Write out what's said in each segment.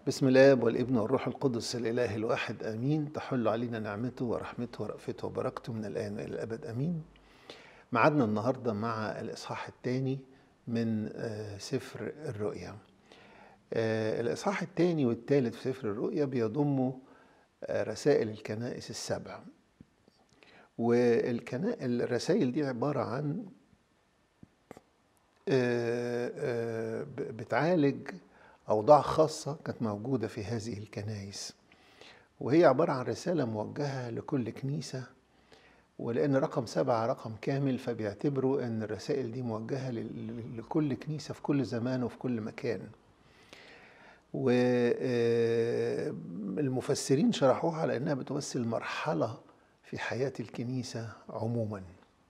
بسم الله والابن والروح القدس الإله الواحد آمين تحل علينا نعمته ورحمته ورأفته وبركته من الآن وإلى الأبد آمين معادنا النهاردة مع الإصحاح الثاني من آه، سفر الرؤيا آه، الإصحاح الثاني والثالث في سفر الرؤيا بيضموا آه، رسائل الكنائس السبع والرسائل دي عبارة عن آه، آه، ب- بتعالج أوضاع خاصة كانت موجودة في هذه الكنائس وهي عبارة عن رسالة موجهة لكل كنيسة ولأن رقم سبعة رقم كامل فبيعتبروا أن الرسائل دي موجهة لل- لكل كنيسة في كل زمان وفي كل مكان والمفسرين شرحوها على أنها بتمثل مرحلة في حياة الكنيسة عموماً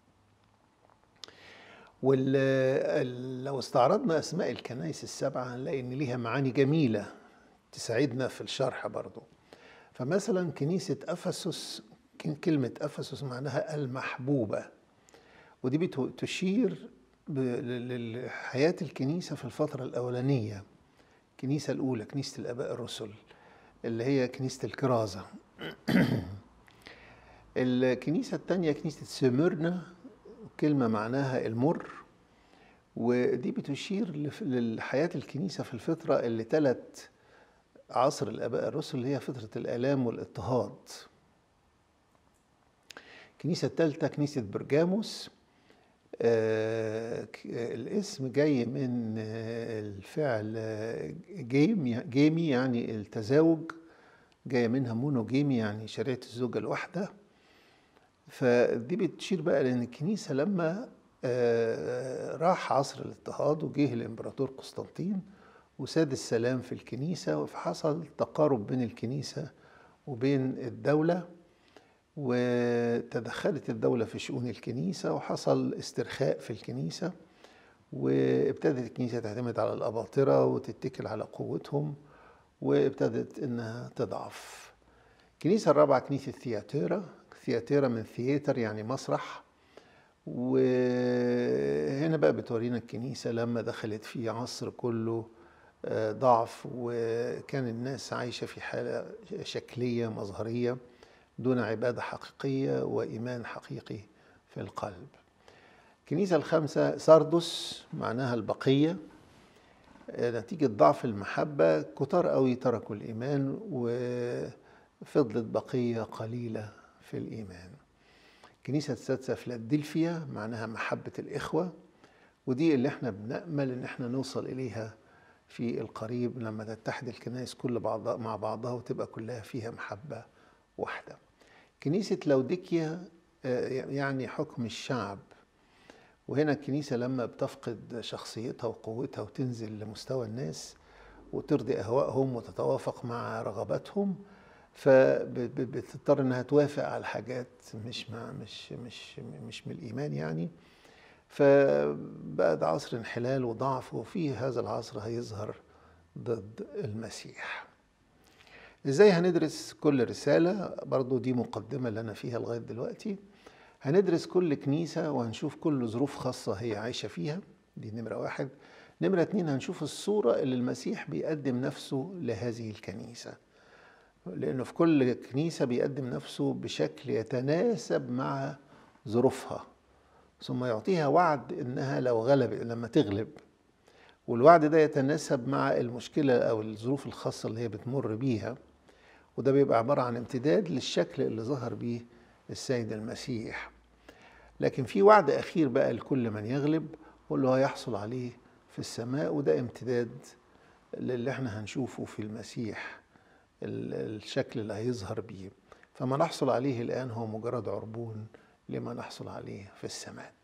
ولو استعرضنا أسماء الكنائس السبعة هنلاقي إن ليها معاني جميلة تساعدنا في الشرح برضو فمثلا كنيسة أفسس كن- كلمة أفسس معناها المحبوبة ودي بت- تشير ب- ل- لحياة الكنيسة في الفترة الأولانية الكنيسة الأولى كنيسة الآباء الرسل اللي هي كنيسة الكرازة الكنيسة الثانية كنيسة سميرنا كلمة معناها المر ودي بتشير لف- لحياة الكنيسة في الفترة اللي تلت عصر الآباء الرسل اللي هي فترة الآلام والاضطهاد الكنيسة الثالثة كنيسة برجاموس آه، ك- الاسم جاي من آه، الفعل آه، جيم جيمي يعني التزاوج جاية منها مونوجيمي يعني شريعة الزوجة الواحدة فدي بتشير بقى لان الكنيسه لما آه، راح عصر الاضطهاد وجه الامبراطور قسطنطين وساد السلام في الكنيسه فحصل تقارب بين الكنيسه وبين الدوله وتدخلت الدوله في شؤون الكنيسه وحصل استرخاء في الكنيسه وابتدت الكنيسه تعتمد على الاباطره وتتكل على قوتهم وابتدت انها تضعف الكنيسة الرابعة كنيسة ثياتيرا ثياتيرا من ثياتر يعني مسرح وهنا بقى بتورينا الكنيسة لما دخلت في عصر كله آه، ضعف وكان الناس عايشة في حالة شكلية مظهرية دون عبادة حقيقية وإيمان حقيقي في القلب الكنيسة الخامسة ساردس معناها البقية نتيجة ضعف المحبة كتار قوي تركوا الإيمان وفضلت بقية قليلة في الإيمان الكنيسة السادسة فلادلفيا معناها محبة الإخوة ودي اللي احنا بنأمل ان احنا نوصل إليها في القريب لما تتحد الكنائس كل بعضها مع بعضها وتبقى كلها فيها محبة واحدة كنيسة لوديكيا آه، يعني حكم الشعب وهنا الكنيسة لما بتفقد شخصيتها وقوتها وتنزل لمستوى الناس وترضي أهوائهم وتتوافق مع رغباتهم فبتضطر انها توافق على حاجات مش مع مش مش مش من الايمان يعني فبقى ده عصر انحلال وضعف وفي هذا العصر هيظهر ضد المسيح ازاي هندرس كل رسالة برضو دي مقدمة اللي انا فيها لغاية دلوقتي هندرس كل كنيسة وهنشوف كل ظروف خاصة هي عايشة فيها دي نمرة واحد نمرة اتنين هنشوف الصورة اللي المسيح بيقدم نفسه لهذه الكنيسة لأنه في كل كنيسة بيقدم نفسه بشكل يتناسب مع ظروفها ثم يعطيها وعد إنها لو غلب لما تغلب والوعد ده يتناسب مع المشكلة أو الظروف الخاصة اللي هي بتمر بيها وده بيبقى عبارة عن امتداد للشكل اللي ظهر بيه السيد المسيح لكن في وعد أخير بقى لكل من يغلب واللي هو يحصل عليه في السماء وده امتداد للي احنا هنشوفه في المسيح ال- الشكل اللي هيظهر بيه فما نحصل عليه الآن هو مجرد عربون لما نحصل عليه في السماء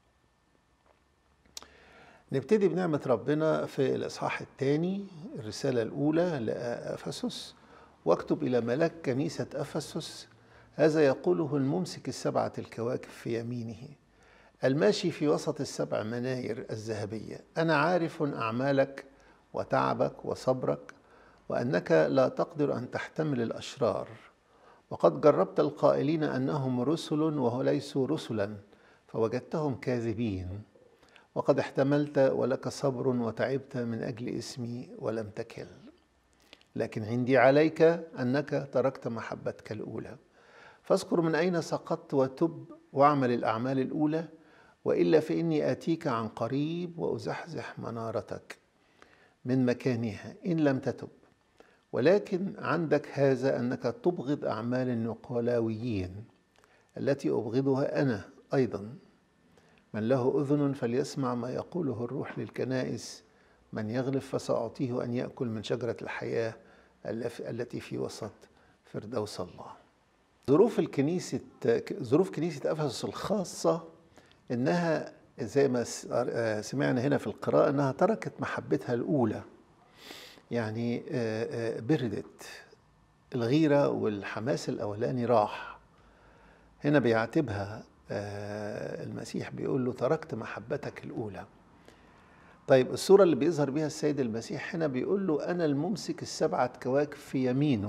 نبتدي بنعمة ربنا في الإصحاح الثاني الرسالة الأولى لأفسس واكتب إلى ملاك كنيسة أفسس هذا يقوله الممسك السبعة الكواكب في يمينه الماشي في وسط السبع مناير الذهبية أنا عارف أعمالك وتعبك وصبرك وأنك لا تقدر أن تحتمل الأشرار وقد جربت القائلين أنهم رسل وهو ليسوا رسلا فوجدتهم كاذبين وقد احتملت ولك صبر وتعبت من أجل اسمي ولم تكل لكن عندي عليك أنك تركت محبتك الأولى فاذكر من أين سقطت وتب واعمل الأعمال الأولى وإلا فإني آتيك عن قريب وأزحزح منارتك من مكانها إن لم تتب ولكن عندك هذا أنك تبغض أعمال النقلاويين التي أبغضها أنا أيضا من له أذن فليسمع ما يقوله الروح للكنائس من يغلب فسأعطيه أن يأكل من شجرة الحياة التي في وسط فردوس الله ظروف الكنيسة ظروف كنيسة أفسس الخاصة إنها زي ما سمعنا هنا في القراءة إنها تركت محبتها الأولى يعني بردت الغيرة والحماس الأولاني راح هنا بيعاتبها المسيح بيقول له تركت محبتك الأولى طيب الصورة اللي بيظهر بها السيد المسيح هنا بيقول له أنا الممسك السبعة كواكب في يمينه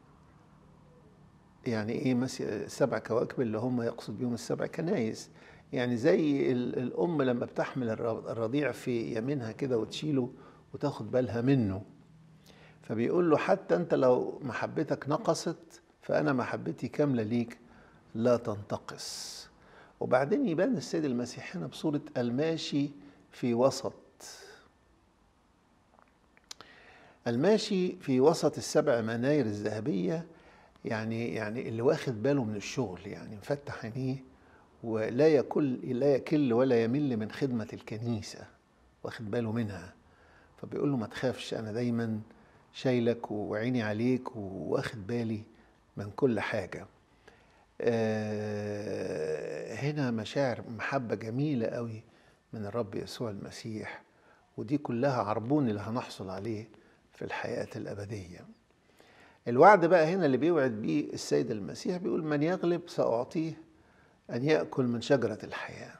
يعني إيه السبع كواكب اللي هم يقصد بيهم السبع كنايس يعني زي الأم لما بتحمل الرضيع في يمينها كده وتشيله وتاخد بالها منه فبيقول له حتى أنت لو محبتك نقصت فأنا محبتي كاملة ليك لا تنتقص وبعدين يبان السيد المسيح هنا بصورة الماشي في وسط الماشي في وسط السبع مناير الذهبية يعني يعني اللي واخد باله من الشغل يعني مفتح عينيه ولا يكل لا يكل ولا يمل من خدمة الكنيسة واخد باله منها فبيقول له ما تخافش أنا دايما شايلك وعيني عليك واخد بالي من كل حاجة هنا مشاعر محبة جميلة قوي من الرب يسوع المسيح ودي كلها عربون اللي هنحصل عليه في الحياة الأبدية الوعد بقى هنا اللي بيوعد بيه السيد المسيح بيقول من يغلب سأعطيه أن يأكل من شجرة الحياة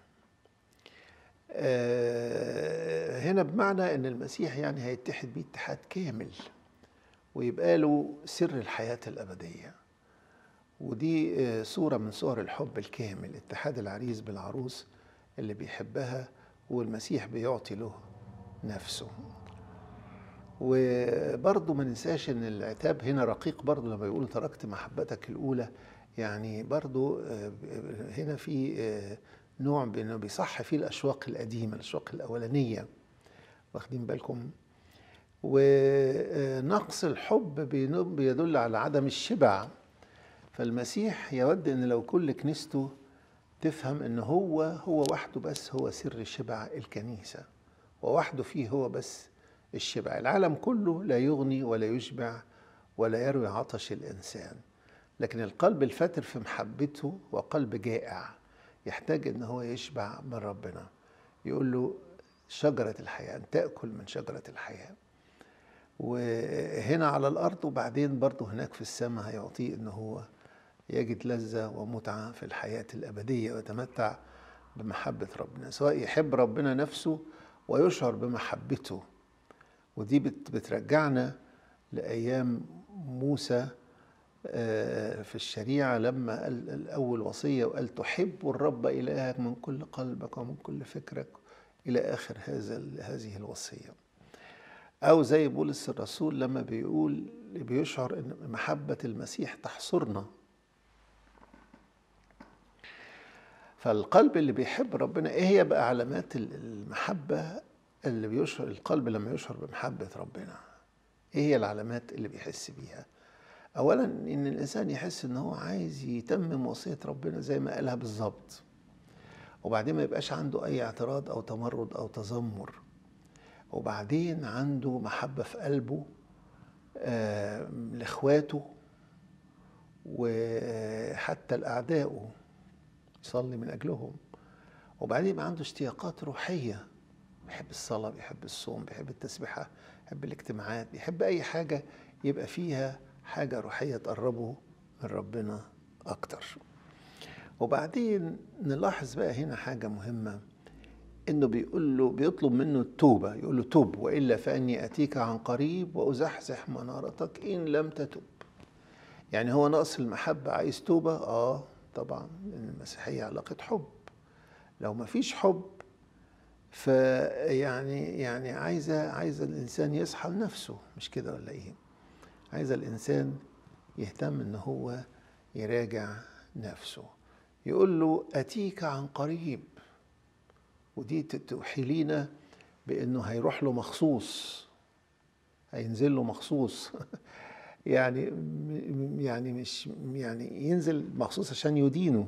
هنا بمعنى أن المسيح يعني هيتحد بيه اتحاد كامل ويبقى له سر الحياة الأبدية ودي صورة من صور الحب الكامل اتحاد العريس بالعروس اللي بيحبها والمسيح بيعطي له نفسه وبرضه ما ننساش ان العتاب هنا رقيق برضه لما يقول تركت محبتك الاولى يعني برضه هنا في نوع بانه بيصح فيه الاشواق القديمه الاشواق الاولانيه واخدين بالكم ونقص الحب بيدل على عدم الشبع فالمسيح يود ان لو كل كنيسته تفهم ان هو هو وحده بس هو سر شبع الكنيسه ووحده فيه هو بس الشبع العالم كله لا يغني ولا يشبع ولا يروي عطش الانسان لكن القلب الفاتر في محبته وقلب جائع يحتاج ان هو يشبع من ربنا يقول له شجره الحياه ان تاكل من شجره الحياه وهنا على الارض وبعدين برضه هناك في السماء هيعطيه ان هو يجد لذة ومتعة في الحياة الأبدية ويتمتع بمحبة ربنا سواء يحب ربنا نفسه ويشعر بمحبته ودي بترجعنا لأيام موسى في الشريعة لما قال الأول وصية وقال تحب الرب إلهك من كل قلبك ومن كل فكرك إلى آخر هذا هذه الوصية أو زي بولس الرسول لما بيقول بيشعر أن محبة المسيح تحصرنا فالقلب اللي بيحب ربنا ايه هي بقى علامات المحبة اللي بيشعر القلب لما يشعر بمحبة ربنا ايه هي العلامات اللي بيحس بيها اولا ان الانسان يحس ان هو عايز يتمم وصية ربنا زي ما قالها بالظبط وبعدين ما يبقاش عنده اي اعتراض او تمرد او تذمر وبعدين عنده محبة في قلبه آه لاخواته وحتى لاعدائه يصلي من اجلهم وبعدين يبقى عنده اشتياقات روحيه بيحب الصلاه بيحب الصوم بيحب التسبيحه بيحب الاجتماعات بيحب اي حاجه يبقى فيها حاجه روحيه تقربه من ربنا اكتر وبعدين نلاحظ بقى هنا حاجه مهمه انه بيقول له بيطلب منه التوبه يقول له توب والا فاني اتيك عن قريب وازحزح منارتك ان لم تتب يعني هو ناقص المحبه عايز توبه اه طبعا لان المسيحيه علاقه حب لو ما فيش حب فيعني يعني عايزه عايزه الانسان يصحى لنفسه مش كده ولا ايه عايزة الإنسان يهتم إن هو يراجع نفسه يقول له أتيك عن قريب ودي توحي لينا بأنه هيروح له مخصوص هينزل له مخصوص يعني يعني مش يعني ينزل مخصوص عشان يدينه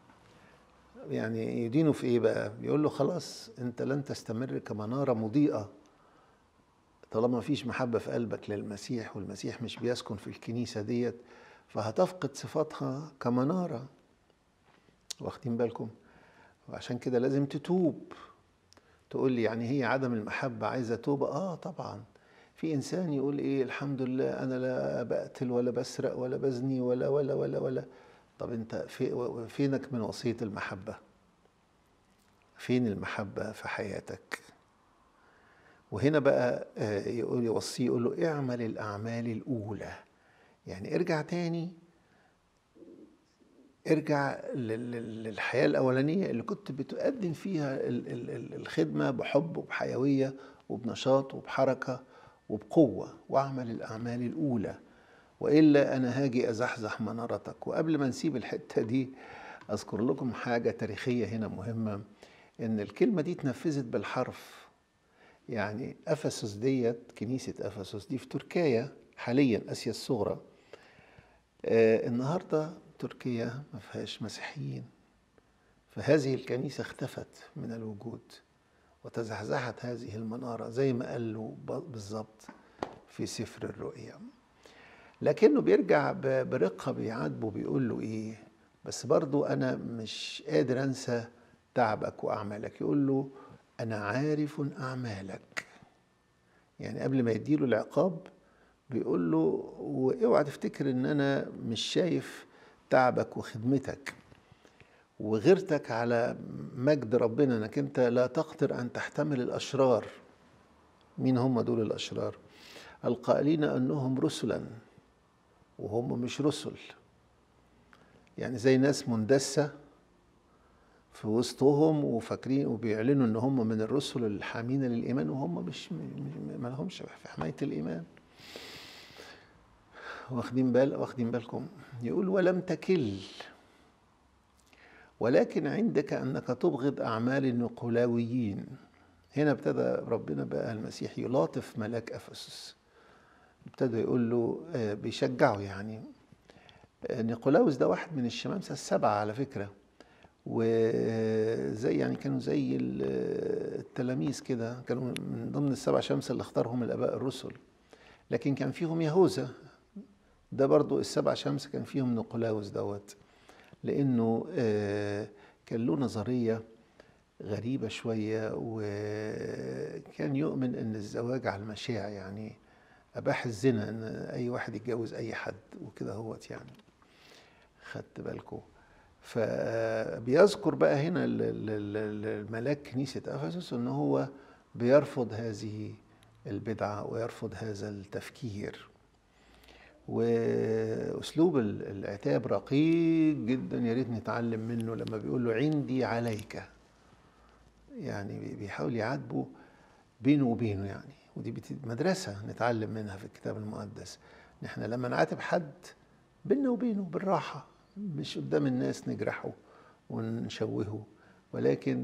يعني يدينه في ايه بقى بيقول له خلاص انت لن تستمر كمناره مضيئه طالما مفيش محبه في قلبك للمسيح والمسيح مش بيسكن في الكنيسه ديت فهتفقد صفاتها كمناره واخدين بالكم وعشان كده لازم تتوب تقول لي يعني هي عدم المحبه عايزه توبه اه طبعا في انسان يقول ايه الحمد لله انا لا بقتل ولا بسرق ولا بزني ولا ولا ولا ولا طب انت في فينك من وصيه المحبه فين المحبه في حياتك وهنا بقى يقول يوصيه يقول له اعمل الاعمال الاولى يعني ارجع تاني ارجع للحياه الاولانيه اللي كنت بتقدم فيها الخدمه بحب وبحيويه وبنشاط وبحركه وبقوه واعمل الاعمال الاولى والا انا هاجي ازحزح منارتك وقبل ما نسيب الحته دي اذكر لكم حاجه تاريخيه هنا مهمه ان الكلمه دي اتنفذت بالحرف يعني افسس ديت كنيسه افسس دي في تركيا حاليا اسيا الصغرى آه النهارده تركيا ما فيهاش مسيحيين فهذه الكنيسه اختفت من الوجود وتزحزحت هذه المناره زي ما قال له بالظبط في سفر الرؤيا لكنه بيرجع برقه بيعاتبه بيقول له ايه بس برضو انا مش قادر انسى تعبك واعمالك يقول له انا عارف اعمالك يعني قبل ما يديله العقاب بيقول له واوعى تفتكر ان انا مش شايف تعبك وخدمتك وغيرتك على مجد ربنا انك انت لا تقدر ان تحتمل الاشرار مين هم دول الاشرار القائلين انهم رسلا وهم مش رسل يعني زي ناس مندسة في وسطهم وفاكرين وبيعلنوا ان هم من الرسل الحامين للايمان وهم مش ما لهمش في حمايه الايمان واخدين بال واخدين بالكم يقول ولم تكل ولكن عندك انك تبغض اعمال النقلاويين هنا ابتدى ربنا بقى المسيح يلاطف ملاك افسس ابتدى يقول له بيشجعه يعني نيقولاوس ده واحد من الشمامسة السبعة على فكرة وزي يعني كانوا زي التلاميذ كده كانوا من ضمن السبع شمس اللي اختارهم الآباء الرسل لكن كان فيهم يهوذا ده برضو السبع شمس كان فيهم نيقولاوس دوت لأنه كان له نظرية غريبة شوية وكان يؤمن أن الزواج على المشاع يعني أباح الزنا أن أي واحد يتجوز أي حد وكده هوت يعني خدت بالكم فبيذكر بقى هنا الملاك كنيسة أفسس أن هو بيرفض هذه البدعة ويرفض هذا التفكير وأسلوب العتاب رقيق جدا يا ريت نتعلم منه لما بيقول له عندي عليك يعني بيحاول يعاتبه بينه وبينه يعني ودي مدرسة نتعلم منها في الكتاب المقدس نحن لما نعاتب حد بيننا وبينه بالراحة مش قدام الناس نجرحه ونشوهه ولكن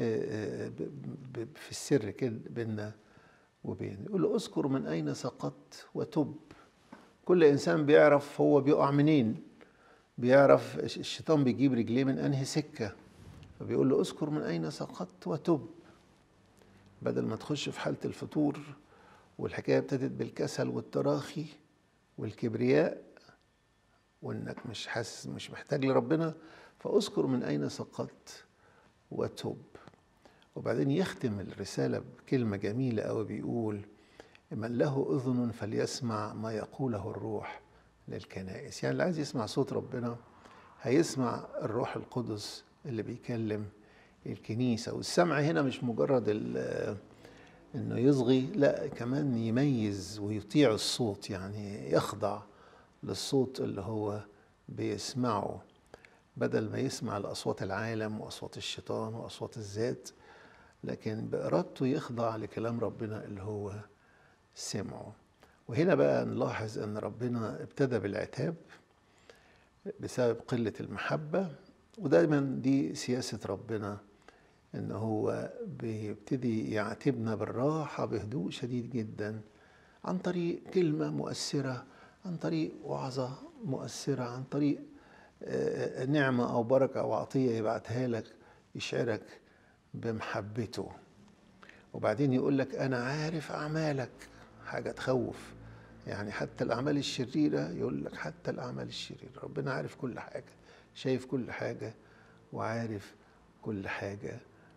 في السر كده بيننا وبين يقول له اذكر من أين سقطت وتب كل إنسان بيعرف هو بيقع منين بيعرف الشيطان بيجيب رجليه من أنهي سكة فبيقول له اذكر من أين سقطت وتب بدل ما تخش في حالة الفتور والحكاية ابتدت بالكسل والتراخي والكبرياء وانك مش حاسس مش محتاج لربنا فاذكر من اين سقطت وتب وبعدين يختم الرسالة بكلمة جميلة أوي بيقول من له أذن فليسمع ما يقوله الروح للكنائس يعني اللي عايز يسمع صوت ربنا هيسمع الروح القدس اللي بيكلم الكنيسة والسمع هنا مش مجرد انه يصغي لا كمان يميز ويطيع الصوت يعني يخضع للصوت اللي هو بيسمعه بدل ما يسمع لأصوات العالم وأصوات الشيطان وأصوات الذات لكن بإرادته يخضع لكلام ربنا اللي هو سمعه وهنا بقى نلاحظ ان ربنا ابتدى بالعتاب بسبب قلة المحبة ودايما دي سياسة ربنا ان هو بيبتدي يعاتبنا بالراحة بهدوء شديد جدا عن طريق كلمة مؤثرة عن طريق وعظة مؤثرة عن طريق آه، نعمة أو بركة أو عطية يبعتها لك يشعرك بمحبته وبعدين يقول لك أنا عارف أعمالك حاجة تخوف يعني حتى الأعمال الشريرة يقول لك حتى الأعمال الشريرة ربنا عارف كل حاجة شايف كل حاجة وعارف كل حاجة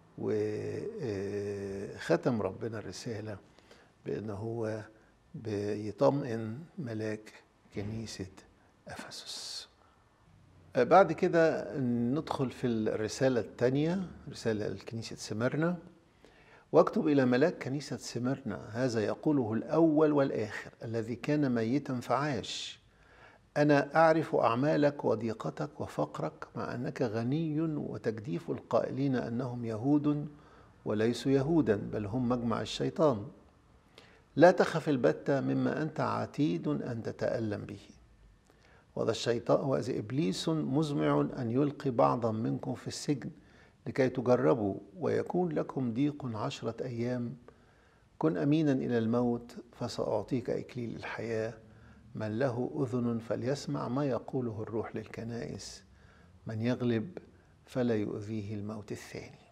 وختم ربنا الرسالة بأنه هو بيطمئن ملاك كنيسة أفسس بعد كده ندخل في الرسالة الثانية رسالة لكنيسة سمرنا واكتب إلى ملاك كنيسة سمرنا هذا يقوله الأول والآخر الذي كان ميتا فعاش أنا أعرف أعمالك وضيقتك وفقرك مع أنك غني وتجديف القائلين أنهم يهود وليسوا يهودا بل هم مجمع الشيطان لا تخف البتة مما أنت عتيد أن تتألم به وذا الشيطان وذا إبليس مزمع أن يلقي بعضا منكم في السجن لكي تجربوا ويكون لكم ضيق عشرة أيام كن أمينا إلى الموت فسأعطيك إكليل الحياة من له أذن فليسمع ما يقوله الروح للكنائس من يغلب فلا يؤذيه الموت الثاني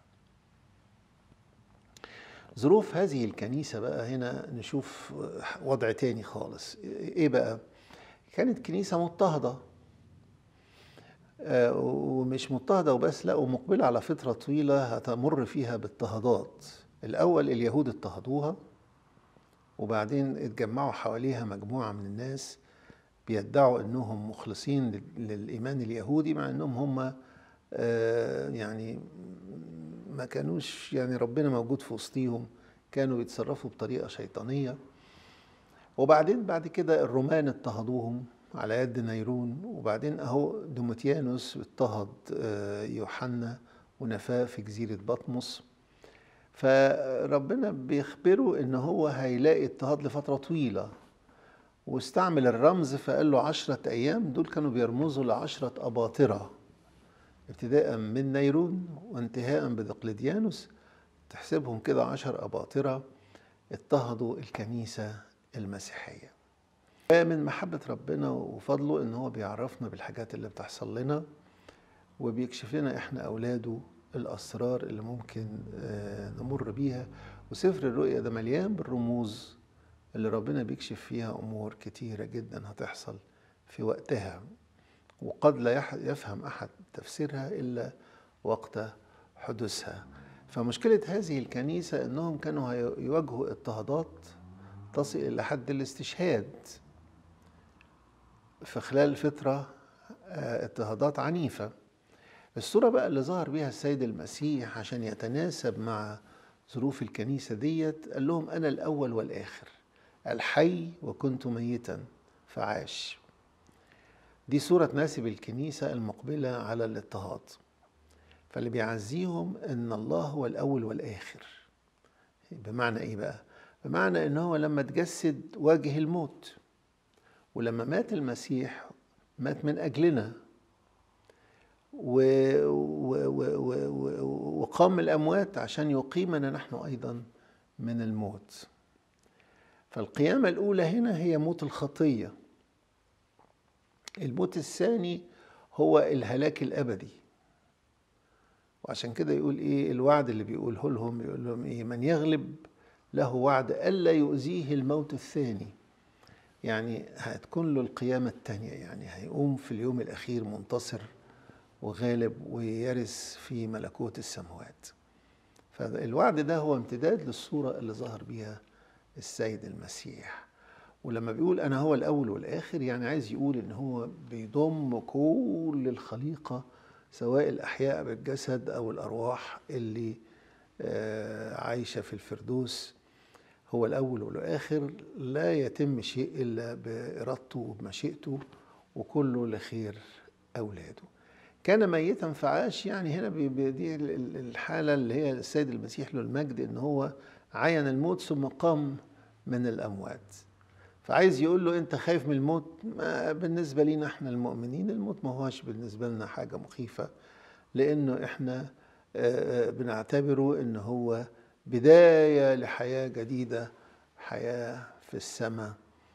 ظروف هذه الكنيسة بقى هنا نشوف وضع تاني خالص ايه بقى كانت كنيسة مضطهدة آه، ومش مضطهدة وبس لا ومقبلة على فترة طويلة هتمر فيها باضطهادات الأول اليهود اضطهدوها وبعدين اتجمعوا حواليها مجموعة من الناس بيدعوا انهم مخلصين للايمان اليهودي مع انهم هم آه، يعني ما كانوش يعني ربنا موجود في وسطيهم كانوا بيتصرفوا بطريقه شيطانيه وبعدين بعد كده الرومان اضطهدوهم على يد نيرون وبعدين اهو دوموتيانوس اضطهد آه، يوحنا ونفاه في جزيره بطمس فربنا بيخبره ان هو هيلاقي اضطهاد لفتره طويله واستعمل الرمز فقال له عشرة أيام دول كانوا بيرمزوا لعشرة أباطرة ابتداء من نيرون وانتهاء بدقلديانوس تحسبهم كده عشر أباطرة اضطهدوا الكنيسة المسيحية من محبة ربنا وفضله إن هو بيعرفنا بالحاجات اللي بتحصل لنا وبيكشف لنا إحنا أولاده الأسرار اللي ممكن آه، نمر بيها وسفر الرؤيا ده مليان بالرموز اللي ربنا بيكشف فيها أمور كتيرة جدا هتحصل في وقتها وقد لا يفهم أحد تفسيرها إلا وقت حدوثها فمشكلة هذه الكنيسة أنهم كانوا يواجهوا اضطهادات تصل إلى حد الاستشهاد في خلال فترة آه، اضطهادات عنيفة الصورة بقى اللي ظهر بها السيد المسيح عشان يتناسب مع ظروف الكنيسة ديت قال لهم أنا الأول والآخر الحي وكنت ميتا فعاش دي صورة تناسب الكنيسة المقبلة على الاضطهاد فاللي بيعزيهم ان الله هو الاول والاخر بمعنى ايه بقى بمعنى ان هو لما تجسد واجه الموت ولما مات المسيح مات من اجلنا و... و... و... وقام الاموات عشان يقيمنا نحن ايضا من الموت فالقيامة الأولى هنا هي موت الخطية الموت الثاني هو الهلاك الأبدي وعشان كده يقول إيه الوعد اللي بيقوله لهم يقول لهم إيه من يغلب له وعد ألا يؤذيه الموت الثاني يعني هتكون له القيامة الثانية يعني هيقوم في اليوم الأخير منتصر وغالب ويرث في ملكوت السماوات فالوعد ده هو امتداد للصورة اللي ظهر بيها السيد المسيح ولما بيقول انا هو الاول والاخر يعني عايز يقول ان هو بيضم كل الخليقه سواء الاحياء بالجسد او الارواح اللي آه، عايشه في الفردوس هو الاول والاخر لا يتم شيء الا بارادته وبمشيئته وكله لخير اولاده كان ميتا فعاش يعني هنا دي الحاله اللي هي السيد المسيح له المجد ان هو عين الموت ثم قام من الأموات فعايز يقول له انت خايف من الموت ما بالنسبه لينا احنا المؤمنين الموت ما هوش بالنسبه لنا حاجه مخيفه لانه احنا آه، آه، بنعتبره ان هو بدايه لحياه جديده حياه في السماء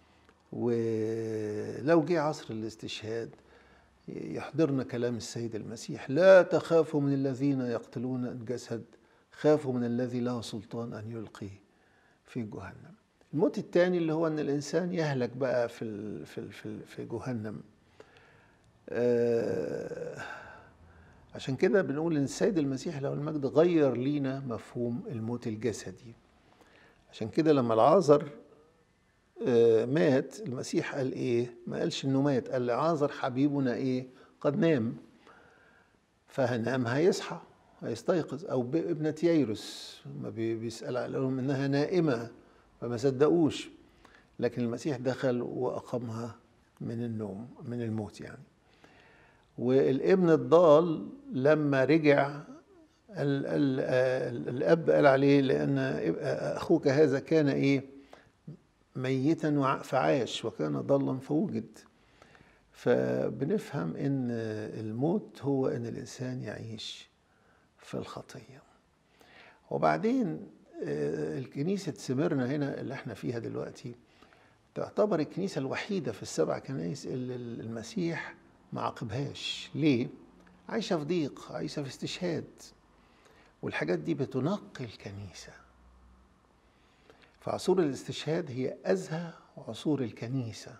ولو جه عصر الاستشهاد يحضرنا كلام السيد المسيح لا تخافوا من الذين يقتلون الجسد خافوا من الذي له سلطان ان يلقي في جهنم الموت الثاني اللي هو ان الانسان يهلك بقى في ال في ال في, ال في جهنم آه عشان كده بنقول ان السيد المسيح له المجد غير لينا مفهوم الموت الجسدي عشان كده لما العازر آه مات المسيح قال ايه ما قالش انه مات قال لعازر حبيبنا ايه قد نام فهنام هيصحى هيستيقظ او ابنة ييروس ما بيسأل عليهم انها نائمة فما صدقوش لكن المسيح دخل وأقامها من النوم من الموت يعني والابن الضال لما رجع ال ال الاب قال عليه لان اخوك هذا كان ايه ميتا فعاش وكان ضالا فوجد فبنفهم ان الموت هو ان الانسان يعيش في الخطيه وبعدين الكنيسة سمرنا هنا اللي احنا فيها دلوقتي تعتبر الكنيسة الوحيدة في السبع كنائس اللي المسيح ما عاقبهاش ليه؟ عايشة في ضيق عايشة في استشهاد والحاجات دي بتنقي الكنيسة فعصور الاستشهاد هي أزهى عصور الكنيسة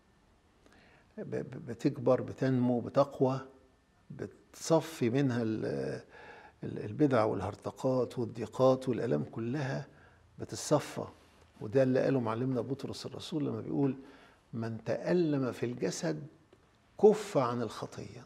بتكبر بتنمو بتقوى بتصفي منها البدع والهرطقات والضيقات والالام كلها بتتصفى وده اللي قاله معلمنا بطرس الرسول لما بيقول من تألم في الجسد كف عن الخطية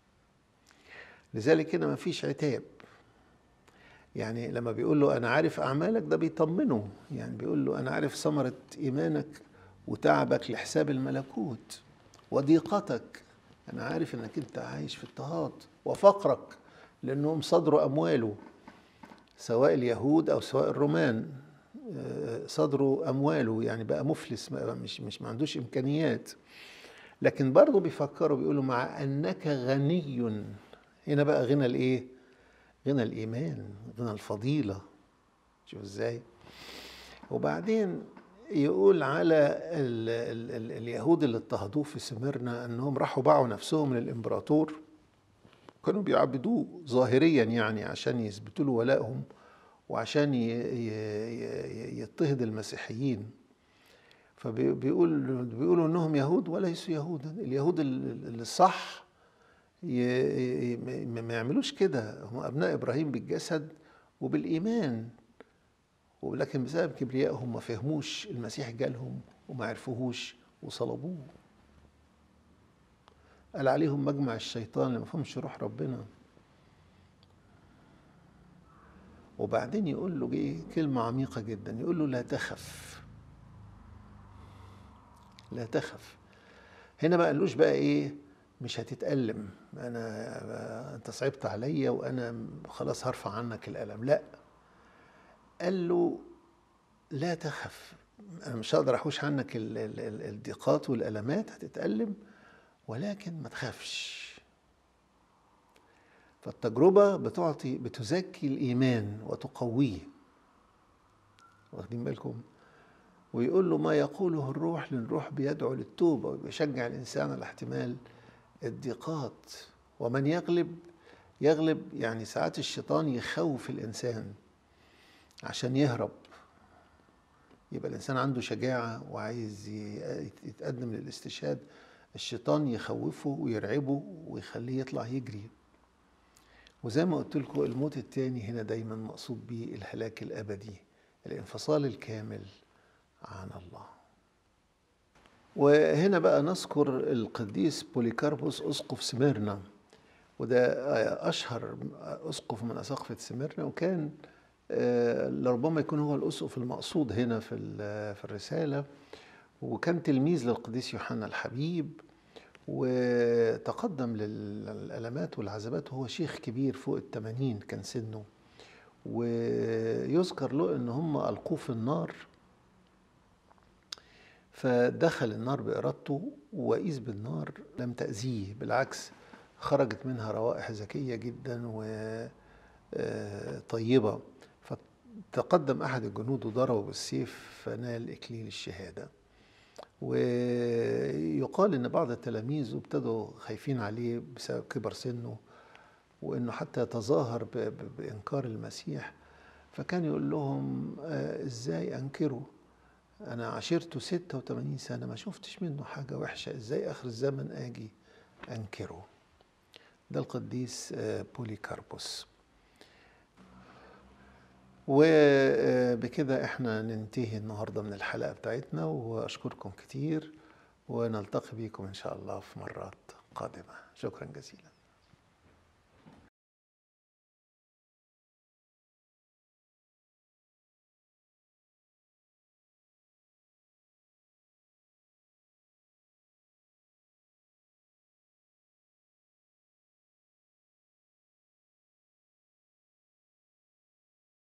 لذلك هنا مفيش عتاب يعني لما بيقول له أنا عارف أعمالك ده بيطمنه يعني بيقول له أنا عارف ثمرة إيمانك وتعبك لحساب الملكوت وضيقتك أنا عارف إنك أنت عايش في اضطهاد وفقرك لأنهم صدروا أمواله سواء اليهود أو سواء الرومان آه، صدروا أمواله يعني بقى مفلس مش مش ما عندوش إمكانيات لكن برضه بيفكروا بيقولوا مع أنك غني هنا بقى غنى الإيه؟ غنى الإيمان غنى الفضيلة شوف إزاي؟ وبعدين يقول على ال ال ال اليهود اللي اضطهدوه في سمرنا انهم راحوا باعوا نفسهم للامبراطور كانوا بيعبدوه ظاهريا يعني عشان يثبتوا له ولائهم وعشان يضطهد المسيحيين فبيقول بيقولوا انهم يهود وليسوا يهودا اليهود الصح ما يعملوش كده هم ابناء ابراهيم بالجسد وبالايمان ولكن بسبب كبريائهم ما فهموش المسيح جالهم وما عرفوهوش وصلبوه قال عليهم مجمع الشيطان اللي ما فهمش روح ربنا وبعدين يقول له ايه كلمة عميقة جدا يقول له لا تخف لا تخف هنا ما قالوش بقى ايه مش هتتألم انا انت صعبت عليا وانا خلاص هرفع عنك الألم لا قال له لا تخف انا مش هقدر احوش عنك الضيقات والالمات هتتألم ولكن ما تخافش فالتجربة بتعطي بتزكي الإيمان وتقويه واخدين بالكم ويقول له ما يقوله الروح لأن الروح بيدعو للتوبة ويشجع الإنسان على احتمال الضيقات ومن يغلب يغلب يعني ساعات الشيطان يخوف الإنسان عشان يهرب يبقى الإنسان عنده شجاعة وعايز يتقدم للاستشهاد الشيطان يخوفه ويرعبه ويخليه يطلع يجري وزي ما قلت لكم الموت التاني هنا دايما مقصود به الهلاك الابدي الانفصال الكامل عن الله وهنا بقى نذكر القديس بوليكاربوس اسقف سميرنا وده اشهر اسقف من اساقفه سميرنا وكان آه، لربما يكون هو الاسقف المقصود هنا في في الرساله وكان تلميذ للقديس يوحنا الحبيب وتقدم للألمات والعذابات وهو شيخ كبير فوق التمانين كان سنه ويذكر له ان هم ألقوه في النار فدخل النار بإرادته وإذ بالنار لم تأذيه بالعكس خرجت منها روائح ذكية جدا وطيبة فتقدم أحد الجنود وضربه بالسيف فنال إكليل الشهادة ويقال إن بعض التلاميذ ابتدوا خايفين عليه بسبب كبر سنه وإنه حتى يتظاهر ب- ب- بإنكار المسيح فكان يقول لهم آه، إزاي أنكره أنا عشرته 86 سنة ما شفتش منه حاجة وحشة إزاي آخر الزمن آجي أنكره ده القديس آه، بوليكاربوس وبكده احنا ننتهي النهارده من الحلقة بتاعتنا واشكركم كتير ونلتقي بكم ان شاء الله في مرات قادمة شكرا جزيلا